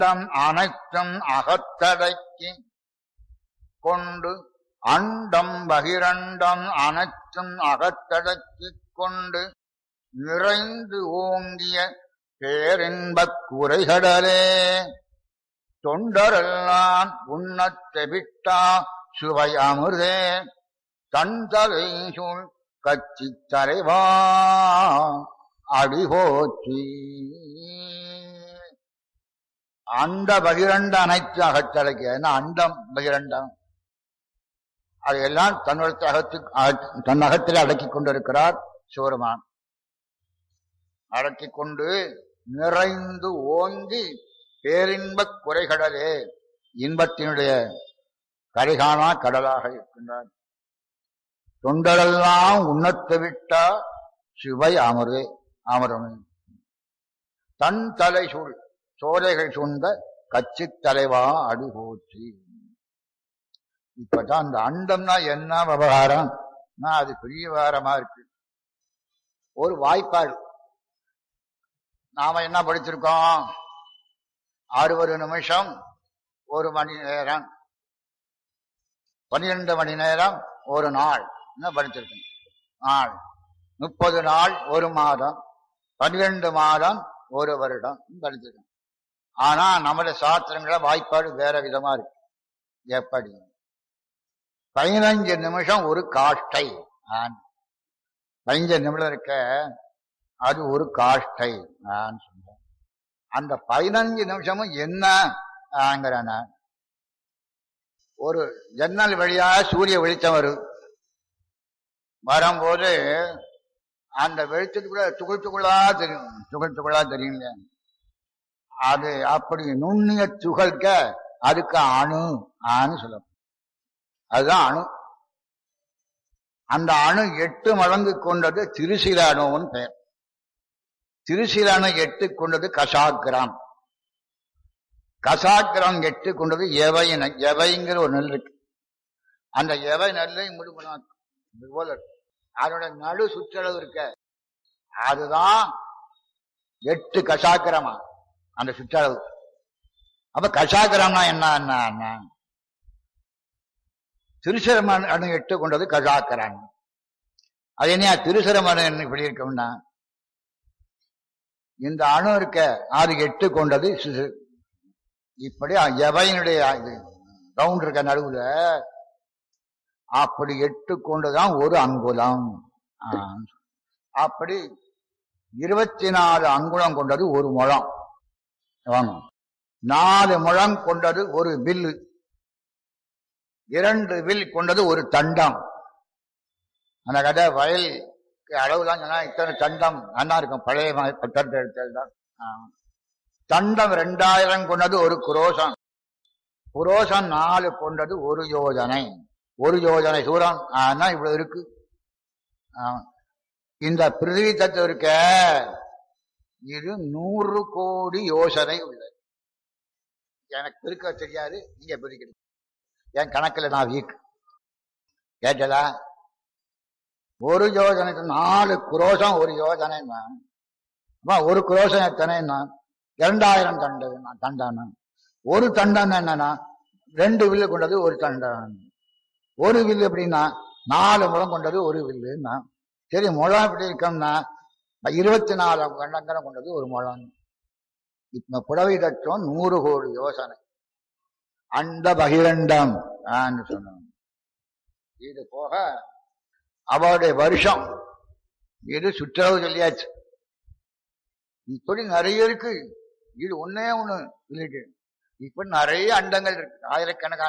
தம் அனைத்தும் அகத்தடக்கி கொண்டு அண்டம் பகிரண்டம் அனைத்தும் அகத்தடக்கிக் கொண்டு நிறைந்து ஓங்கிய பேரின்பக் குறைகடலே தொண்டரெல்லாம் உண்ணத் தெவிட்டா சுவை அமிர்தே தந்தலை சூழ் கச்சி தலைவா அடிபோற்றி அண்ட பகிரண்ட அனைத்து அகத்தடக்கு ஏன்னா அண்டம் பகிரண்டம் அதையெல்லாம் தன்னுடைய அகத்து தன் அகத்தில் அடக்கிக் கொண்டிருக்கிறார் சிவருமான் அடக்கிக் கொண்டு நிறைந்து ஓங்கி பேரின்பக் குறைகடலே இன்பத்தினுடைய கரைகாணா கடலாக இருக்கின்றார் தொண்டரெல்லாம் உண்ணத்து விட்டா சிவை அமரு அமரமே தன் தலை சூழ் சோலைகள் சூழ்ந்த கட்சி தலைவா அடி போற்றி இப்பதான் அந்த அண்டம்னா என்ன விவகாரம் அது பெரிய விவகாரமா இருக்கு ஒரு வாய்ப்பாடு நாம என்ன படிச்சிருக்கோம் அறுபது நிமிஷம் ஒரு மணி நேரம் பன்னிரண்டு மணி நேரம் ஒரு நாள் என்ன படிச்சிருக்கோம் நாள் முப்பது நாள் ஒரு மாதம் பன்னிரண்டு மாதம் ஒரு வருடம் படிச்சிருக்கோம் ஆனா நம்முடைய சாஸ்திரங்கள வாய்ப்பாடு வேற விதமா இருக்கு எப்படி பதினஞ்சு நிமிஷம் ஒரு காஷ்டை பதினஞ்சு நிமிடம் இருக்க அது ஒரு காஷ்டை நான் சொல்றேன் அந்த பதினஞ்சு நிமிஷமும் என்ன ஒரு ஜன்னல் வழியா சூரிய வெளிச்சம் வரும் வரும்போது அந்த வெளிச்சத்துக்குள்ள துகள் துகளா தெரியும் துகள் துகளா தெரியுங்க அது அப்படி நுண்ணிய துகள்க அதுக்கு அணு ஆன்னு சொல்லணும் அதுதான் அணு அந்த அணு எட்டு மடங்கு கொண்டது திருசில அணுன்னு பெயர் திருசில அணு எட்டு கொண்டது கசாகிராம் கசாகிராம் எட்டு கொண்டது எவை எவைங்கிற ஒரு நெல் இருக்கு அந்த எவை நெல்லை முழுமனாக்கும் இது போல இருக்கு. அதோட நடு சுற்றளவு இருக்க அதுதான் எட்டு கசாக்கிரமா அந்த சுற்றளவு அப்ப கசாக்கிரம்னா என்ன என்ன என்ன திருசிரமன் அணு எட்டு கொண்டது கசாக்கிரம் அது என்ன திருசிரமணு இப்படி இருக்கும்னா இந்த அணு இருக்க அது எட்டு கொண்டது சிசு இப்படி எவையினுடைய இது ரவுண்ட் இருக்க நடுவுல அப்படி எட்டு கொண்டுதான் ஒரு அங்குலம் ஆ. அப்படி இருபத்தி நாலு அங்குலம் கொண்டது ஒரு முழம் வாங்க. நாலு முழம் கொண்டது ஒரு வில்லு இரண்டு வில் கொண்டது ஒரு தண்டம் அந்த கதை வயல் அளவுலாம் சொன்னா இத்தனை தண்டம் நல்லா இருக்கும் பழைய ம- பட்டத்தை எடுத்தல் தான் ஆ. தண்டம் ரெண்டாயிரம் கொண்டது ஒரு குரோசம் குரோசம் நாலு கொண்டது ஒரு யோஜனை ஒரு யோஜனை தூரம் ஆனா இவ்வளவு இருக்கு ஆ. இந்த பிருத்திவி தத்துவம் இருக்க இது நூறு கோடி யோசனை உள்ளது எனக்கு பிரிக்க தெரியாது நீங்க பிரிக்கணும் என் கணக்குல நான் வீக் கேட்டதா ஒரு யோஜனைக்கு நாலு குரோசம் ஒரு யோஜனை ஒரு குரோசம் எத்தனைன்னா இரண்டாயிரம் தண்டு தண்டான ஒரு தண்டம் என்னன்னா ரெண்டு வில்லு கொண்டது ஒரு தண்டம் ஒரு வில்லு எப்படின்னா நாலு முழம் கொண்டது ஒரு வில்லுன்னா சரி முழம் எப்படி இருக்கோம்னா இருபத்தி நாலு கண்டங்களை கொண்டது ஒரு முழம் இப்ப புடவை தத்துவம் நூறு கோடி யோசனை அந்த பகிரண்டம் ஆன்னு சொன்னோம் இது போக அவருடைய வருஷம் இது சுற்றளவு சொல்லியாச்சு இப்படி நிறைய இருக்கு இது ஒன்னே ஒண்ணு சொல்லிட்டு இப்ப நிறைய அண்டங்கள் இருக்கு ஆயிரக்கணக்கான